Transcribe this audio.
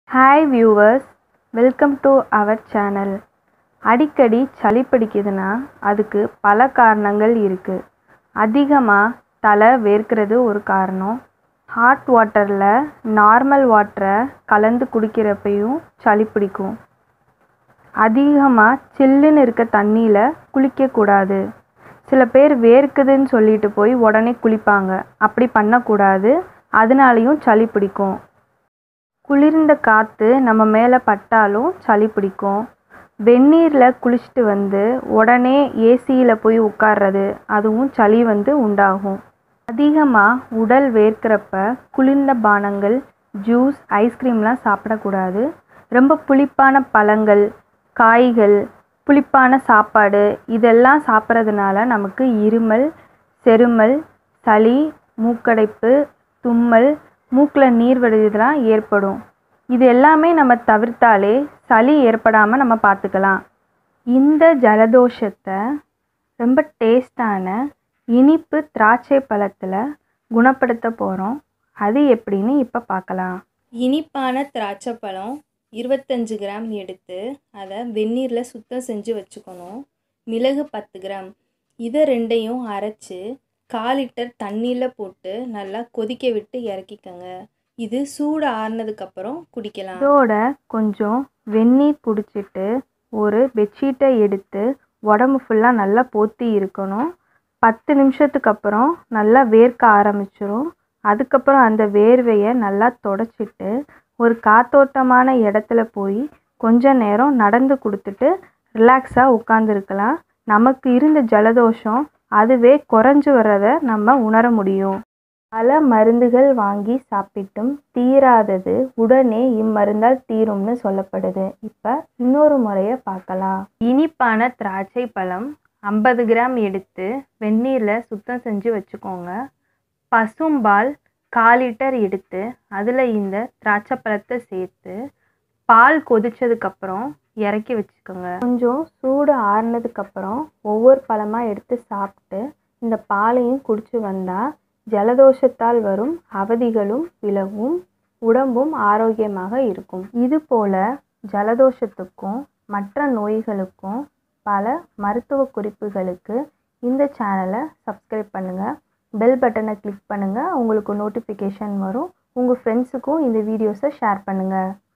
hi viewers welcome to our channel அடிக்கடி சளி பிடிக்குதுன்னா அதுக்கு பல காரணங்கள் இருக்குது அதிகமாக தலை வேர்க்கிறது ஒரு காரணம் ஹாட் வாட்டரில் நார்மல் வாட்டரை கலந்து குடிக்கிறப்பையும் சளி பிடிக்கும் அதிகமாக சில்லுன்னு இருக்க தண்ணியில் குளிக்கக்கூடாது சில பேர் வேர்க்குதுன்னு சொல்லிட்டு போய் உடனே குளிப்பாங்க அப்படி பண்ணக்கூடாது அதனாலையும் சளி பிடிக்கும் குளிர்ந்த காற்று நம்ம மேலே பட்டாலும் சளி பிடிக்கும் வெந்நீரில் குளிச்சுட்டு வந்து உடனே ஏசியில் போய் உட்கார்றது அதுவும் சளி வந்து உண்டாகும் அதிகமாக உடல் வேர்க்கிறப்ப குளிர்ந்த பானங்கள் ஜூஸ் ஐஸ்கிரீம்லாம் சாப்பிடக்கூடாது ரொம்ப புளிப்பான பழங்கள் காய்கள் புளிப்பான சாப்பாடு இதெல்லாம் சாப்பிட்றதுனால நமக்கு இருமல் செருமல் சளி மூக்கடைப்பு தும்மல் மூக்கில் நீர் வடிதலாம் ஏற்படும் இது எல்லாமே நம்ம தவிர்த்தாலே சளி ஏற்படாமல் நம்ம பார்த்துக்கலாம் இந்த ஜலதோஷத்தை ரொம்ப டேஸ்டான இனிப்பு திராட்சை பழத்தில் குணப்படுத்த போகிறோம் அது எப்படின்னு இப்போ பார்க்கலாம் இனிப்பான திராட்சை பழம் இருபத்தஞ்சு கிராம் எடுத்து அதை வெந்நீரில் சுத்தம் செஞ்சு வச்சுக்கணும் மிளகு பத்து கிராம் இதை ரெண்டையும் அரைச்சி கால் லிட்டர் தண்ணியில் போட்டு நல்லா கொதிக்க விட்டு இறக்கிக்கங்க இது சூடு ஆறுனதுக்கப்புறம் குடிக்கலாம் இதோட கொஞ்சம் வெந்நீர் குடிச்சிட்டு ஒரு பெட்ஷீட்டை எடுத்து உடம்பு ஃபுல்லாக நல்லா போத்தி இருக்கணும் பத்து நிமிஷத்துக்கு அப்புறம் நல்லா வேர்க்க ஆரம்பிச்சிரும் அதுக்கப்புறம் அந்த வேர்வையை நல்லா தொடச்சிட்டு ஒரு காத்தோட்டமான இடத்துல போய் கொஞ்ச நேரம் நடந்து கொடுத்துட்டு ரிலாக்ஸாக உட்காந்துருக்கலாம் நமக்கு இருந்த ஜலதோஷம் அதுவே குறைஞ்சு வர்றதை நம்ம உணர முடியும் பல மருந்துகள் வாங்கி சாப்பிட்டும் தீராதது உடனே இம்மருந்தால் தீரும்னு சொல்லப்படுது இப்போ இன்னொரு முறையை பார்க்கலாம் இனிப்பான திராட்சை பழம் ஐம்பது கிராம் எடுத்து வெந்நீரில் சுத்தம் செஞ்சு வச்சுக்கோங்க பசும்பால் கால் லிட்டர் எடுத்து அதில் இந்த திராட்சை பழத்தை சேர்த்து பால் கொதிச்சதுக்கப்புறம் இறக்கி வச்சுக்கோங்க கொஞ்சம் சூடு ஆறுனதுக்கப்புறம் ஒவ்வொரு பழமாக எடுத்து சாப்பிட்டு இந்த பாலையும் குடிச்சு வந்தால் ஜலதோஷத்தால் வரும் அவதிகளும் விலகும் உடம்பும் ஆரோக்கியமாக இருக்கும் இது போல ஜலதோஷத்துக்கும் மற்ற நோய்களுக்கும் பல மருத்துவ குறிப்புகளுக்கு இந்த சேனலை சப்ஸ்கிரைப் பண்ணுங்கள் பெல் பட்டனை கிளிக் பண்ணுங்கள் உங்களுக்கு நோட்டிஃபிகேஷன் வரும் உங்கள் ஃப்ரெண்ட்ஸுக்கும் இந்த வீடியோஸை ஷேர் பண்ணுங்கள்